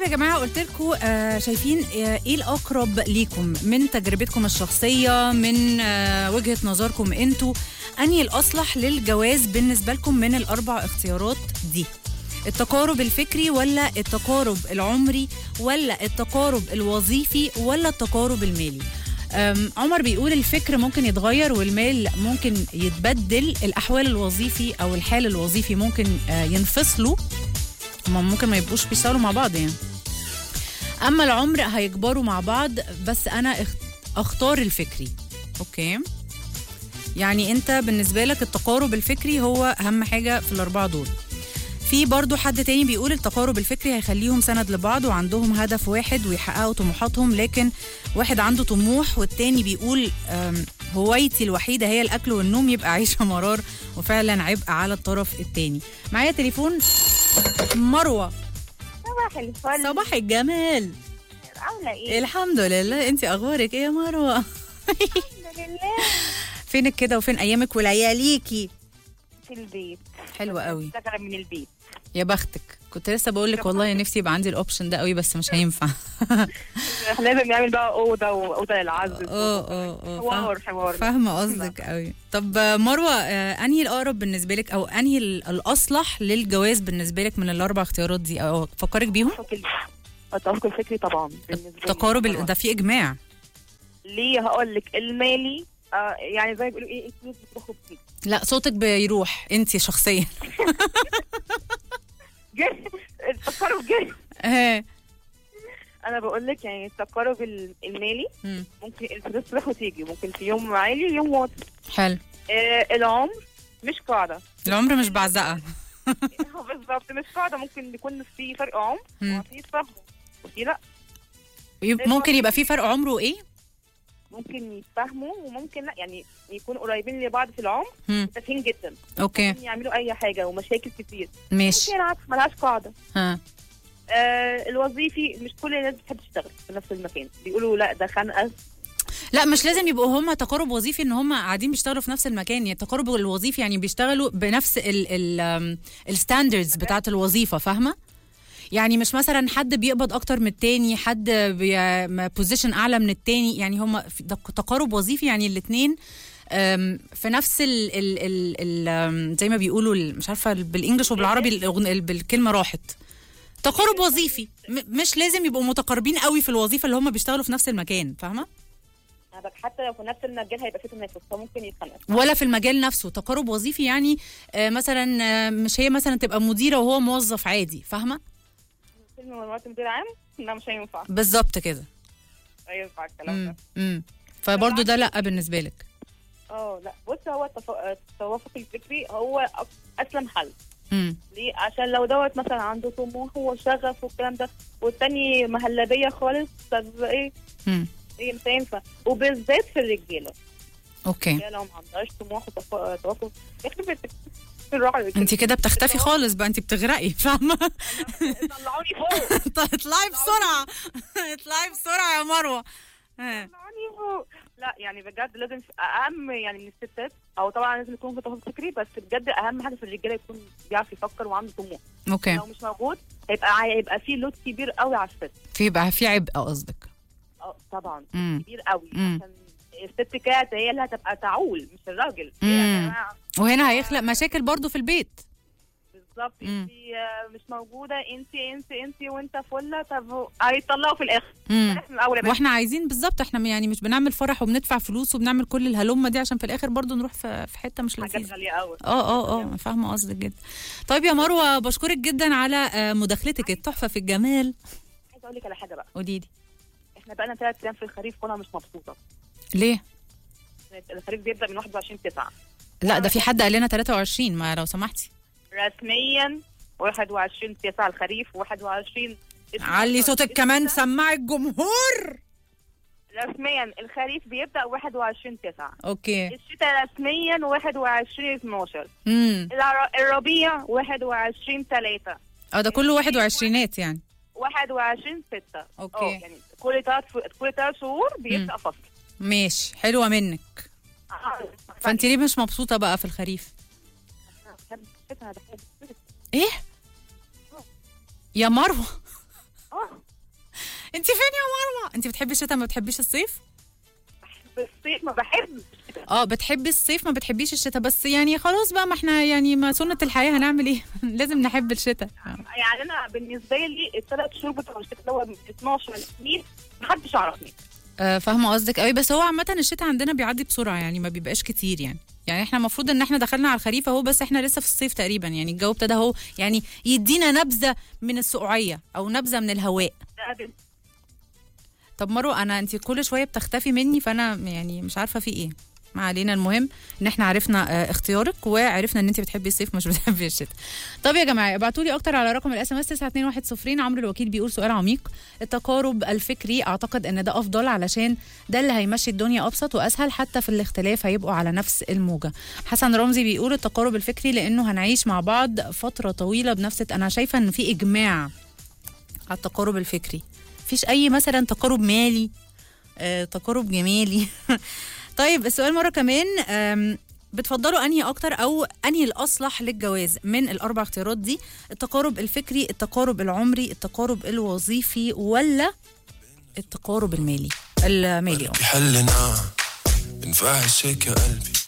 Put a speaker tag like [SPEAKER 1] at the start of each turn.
[SPEAKER 1] يا جماعه قلت لكم آه شايفين آه ايه الاقرب ليكم من تجربتكم الشخصيه من آه وجهه نظركم انتوا انهي الاصلح للجواز بالنسبه لكم من الاربع اختيارات دي التقارب الفكري ولا التقارب العمري ولا التقارب الوظيفي ولا التقارب المالي أم، عمر بيقول الفكر ممكن يتغير والمال ممكن يتبدل الأحوال الوظيفي أو الحال الوظيفي ممكن آه، ينفصلوا هما ممكن ما يبقوش بيشتغلوا مع بعض يعني أما العمر هيكبروا مع بعض بس أنا اخ- أختار الفكري أوكي يعني أنت بالنسبة لك التقارب الفكري هو أهم حاجة في الأربعة دول في برضو حد تاني بيقول التقارب الفكري هيخليهم سند لبعض وعندهم هدف واحد ويحققوا طموحاتهم لكن واحد عنده طموح والتاني بيقول أم، هوايتي الوحيدة هي الأكل والنوم يبقى عيشة مرار وفعلا عبء على الطرف التاني معايا تليفون مروة
[SPEAKER 2] صباح الفل
[SPEAKER 1] صباح الجمال
[SPEAKER 2] عاملة ايه؟
[SPEAKER 1] الحمد لله انت اخبارك ايه يا مروة
[SPEAKER 2] الحمد لله
[SPEAKER 1] فينك كده وفين ايامك ولياليكي
[SPEAKER 2] في البيت
[SPEAKER 1] حلوة قوي
[SPEAKER 2] بشتغل من البيت
[SPEAKER 1] يا بختك كنت لسه بقول لك والله نفسي يبقى عندي الاوبشن ده قوي بس مش هينفع
[SPEAKER 2] احنا لازم نعمل بقى اوضه واوضه للعزل
[SPEAKER 1] اه اه اه
[SPEAKER 2] حوار
[SPEAKER 1] فاهم-
[SPEAKER 2] حوار
[SPEAKER 1] فاهمه قصدك قوي طب آه، مروه آه، انهي الاقرب بالنسبه لك او انهي ال- الاصلح للجواز بالنسبه لك من الاربع اختيارات دي او فكرك بيهم
[SPEAKER 2] التوافق ال- التوافق الفكري طبعا بالنسبة لي
[SPEAKER 1] التقارب ال-
[SPEAKER 2] طبعاً.
[SPEAKER 1] ده في اجماع
[SPEAKER 2] ليه هقول لك المالي آه يعني زي ما بيقولوا ايه الفلوس بتاخد فيه
[SPEAKER 1] لا صوتك بيروح انت شخصيا
[SPEAKER 2] جه التقارب جه
[SPEAKER 1] اه
[SPEAKER 2] انا بقول لك يعني التقارب ال- المالي
[SPEAKER 1] مم.
[SPEAKER 2] ممكن الفلوس تروح وتيجي ممكن في يوم عالي يوم واطي
[SPEAKER 1] حلو
[SPEAKER 2] آه العمر مش قاعده
[SPEAKER 1] العمر مش بعزقه
[SPEAKER 2] بالظبط مش قاعده ممكن يكون في فرق عمر
[SPEAKER 1] مم.
[SPEAKER 2] وفي فهم وفي لا
[SPEAKER 1] يب- ممكن يبقى في فرق عمره ايه
[SPEAKER 2] ممكن يتفاهموا وممكن لا يعني يكونوا قريبين لبعض في العمر
[SPEAKER 1] مم.
[SPEAKER 2] تافهين جدا
[SPEAKER 1] اوكي
[SPEAKER 2] ممكن يعملوا اي حاجه ومشاكل كتير
[SPEAKER 1] ماشي
[SPEAKER 2] ممكن العكس ملهاش قاعده
[SPEAKER 1] ها
[SPEAKER 2] آه الوظيفي مش كل الناس بتحب تشتغل في نفس المكان بيقولوا لا ده خنقه
[SPEAKER 1] لا مش لازم يبقوا هم تقارب وظيفي ان هم قاعدين بيشتغلوا في نفس المكان يعني التقارب الوظيفي يعني بيشتغلوا بنفس الستاندردز بتاعه الوظيفه فاهمه يعني مش مثلا حد بيقبض اكتر من التاني حد بوزيشن اعلى من التاني يعني هم في تق- تقارب وظيفي يعني الاثنين في نفس ال ال ال ال آم، زي ما بيقولوا ال- مش عارفه بالانجلش وبالعربي الأغن- ال- بالكلمه راحت تقارب وظيفي م- مش لازم يبقوا متقاربين قوي في الوظيفه اللي هم بيشتغلوا في نفس المكان فاهمه
[SPEAKER 2] أنا بك- حتى لو في نفس المجال هيبقى في تنافس فممكن يتخانقوا
[SPEAKER 1] ولا في المجال نفسه تقارب وظيفي يعني آه، مثلا آه، مش هي مثلا تبقى مديره وهو موظف عادي فاهمه
[SPEAKER 2] فيلم من مرات مدير عام لا مش هينفع
[SPEAKER 1] بالظبط كده
[SPEAKER 2] مش هينفع الكلام
[SPEAKER 1] امم
[SPEAKER 2] ده
[SPEAKER 1] امم فبرضه ده لا بالنسبه لك
[SPEAKER 2] اه لا بص هو التف- التوافق الفكري هو أك- اسلم حل
[SPEAKER 1] امم
[SPEAKER 2] ليه عشان لو دوت مثلا عنده طموح وشغف والكلام ده والتاني مهلبيه خالص طب ايه
[SPEAKER 1] امم
[SPEAKER 2] ايه مش هينفع وبالذات في الرجاله
[SPEAKER 1] اوكي
[SPEAKER 2] الرجاله لو ما عندهاش طموح وتوافق يخرب في الراعي
[SPEAKER 1] انت كده بتختفي خالص بقى انت بتغرقي فاهمه
[SPEAKER 2] طلعوني فوق
[SPEAKER 1] اطلعي بسرعه اطلعي بسرعه يا مروه ها.
[SPEAKER 2] طلعوني فوق لا يعني بجد لازم في اهم يعني من الستات او طبعا لازم يكون في توافق فكري بس بجد اهم حاجه في الرجاله يكون بيعرف يفكر وعنده طموح
[SPEAKER 1] اوكي
[SPEAKER 2] لو مش موجود هيبقى عا- هيبقى في لود كبير قوي على الست
[SPEAKER 1] في بقى في عبء قصدك
[SPEAKER 2] اه طبعا
[SPEAKER 1] امم
[SPEAKER 2] كبير قوي
[SPEAKER 1] مم.
[SPEAKER 2] عشان الست كانت هي اللي هتبقى تعول مش الراجل
[SPEAKER 1] مم.
[SPEAKER 2] يا جماعه
[SPEAKER 1] وهنا هيخلق مشاكل برضه في البيت
[SPEAKER 2] بالظبط
[SPEAKER 1] مم.
[SPEAKER 2] انت آه، مش موجوده انت انت انت وانت فله طب هيطلعوا في الاخر
[SPEAKER 1] امم
[SPEAKER 2] احنا الاول يا باشا.
[SPEAKER 1] واحنا عايزين بالظبط احنا يعني مش بنعمل فرح وبندفع فلوس وبنعمل كل الهلمه دي عشان في الاخر برضه نروح في في حته مش
[SPEAKER 2] حاجات
[SPEAKER 1] لذيذه
[SPEAKER 2] غاليه قوي
[SPEAKER 1] اه اه اه فاهمه قصدك جدا طيب يا مروه بشكرك جدا على آه، مداخلتك التحفه في الجمال
[SPEAKER 2] عايزه اقول لك على حاجه بقى
[SPEAKER 1] قولي لي
[SPEAKER 2] احنا بقى لنا ثلاث ايام في الخريف وانا مش مبسوطه
[SPEAKER 1] ليه
[SPEAKER 2] الخريف بيبدا من 21 9
[SPEAKER 1] لا ده في حد قال لنا 23 ما لو سمحتي
[SPEAKER 2] رسميا 21 9 الخريف 21
[SPEAKER 1] علي صوتك كمان سمعي الجمهور
[SPEAKER 2] رسميا الخريف بيبدا 21 9
[SPEAKER 1] اوكي
[SPEAKER 2] الشتاء رسميا 21 12
[SPEAKER 1] امم
[SPEAKER 2] العر- الربيع 21 3
[SPEAKER 1] اه ده كله 21 يعني
[SPEAKER 2] 21 6
[SPEAKER 1] أوكي.
[SPEAKER 2] يعني كل ثلاث كل ثلاث شهور بيبدا فصل
[SPEAKER 1] ماشي حلوه منك فانت ليه مش مبسوطه بقى في الخريف
[SPEAKER 2] بحب الشتاء، أنا بحب الشتاء.
[SPEAKER 1] ايه يا مروه
[SPEAKER 2] اه
[SPEAKER 1] انت فين يا مرمى انت بتحبي الشتاء ما بتحبيش الصيف
[SPEAKER 2] الصيف ما بحبش
[SPEAKER 1] اه بتحبي الصيف ما بتحبيش الشتاء بس يعني خلاص بقى ما احنا يعني ما سنة الحياة هنعمل ايه لازم نحب الشتاء
[SPEAKER 2] يعني انا بالنسبه لي الثلاث شهور بتوع الشتاء اللي هو من 12 سنين محدش يعرفني
[SPEAKER 1] آه، فاهمه قصدك قوي بس هو عامه الشتاء عندنا بيعدي بسرعه يعني ما بيبقاش كتير يعني يعني احنا المفروض ان احنا دخلنا على الخريف اهو بس احنا لسه في الصيف تقريبا يعني الجو ابتدى اهو يعني يدينا نبذه من السقوعيه او نبذه من الهواء
[SPEAKER 2] ده بال-
[SPEAKER 1] طب مرو انا انت كل شويه بتختفي مني فانا يعني مش عارفه في ايه ما علينا المهم ان احنا عرفنا آه، اختيارك وعرفنا ان انت بتحبي الصيف مش بتحبي الشتاء طب يا جماعه ابعتوا لي اكتر على رقم الاس ام اس 92110 عمرو الوكيل بيقول سؤال عميق التقارب الفكري اعتقد ان ده افضل علشان ده اللي هيمشي الدنيا ابسط واسهل حتى في الاختلاف هيبقوا على نفس الموجه حسن رمزي بيقول التقارب الفكري لانه هنعيش مع بعض فتره طويله بنفس انا شايفه ان في اجماع على التقارب الفكري مفيش اي مثلا تقارب مالي آه، تقارب جمالي طيب السؤال مره كمان آم، بتفضلوا انهي اكتر او انهي الاصلح للجواز من الاربع اختيارات دي التقارب الفكري التقارب العمري التقارب الوظيفي ولا التقارب المالي المالي اه
[SPEAKER 3] بحلنا بنفعل شيك يا قلبي